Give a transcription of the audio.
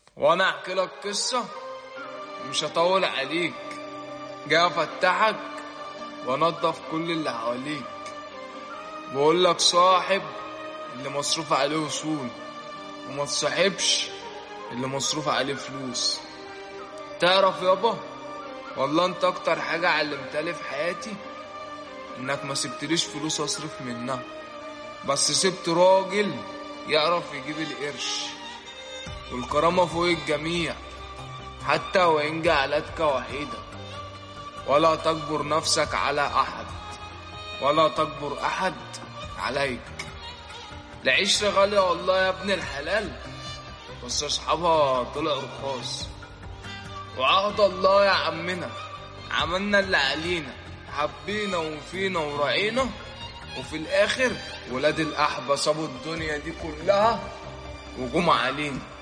وانا احكي لك قصة مش هطول عليك جاي افتحك وانضف كل اللي حواليك بقول لك صاحب اللي مصروف عليه وصول وما تصاحبش اللي مصروف عليه فلوس تعرف يابا والله انت اكتر حاجة علمتها في حياتي انك ما سبتليش فلوس اصرف منها بس سبت راجل يعرف يجيب القرش والكرامة فوق الجميع حتى وإن جعلتك وحيدا ولا تجبر نفسك على أحد ولا تجبر أحد عليك العشرة غالية والله يا ابن الحلال بس أصحابها طلعوا رخاص وعهد الله يا عمنا عملنا اللي علينا حبينا وفينا ورعينا وفي الآخر ولاد الأحبة سابوا الدنيا دي كلها وجم علينا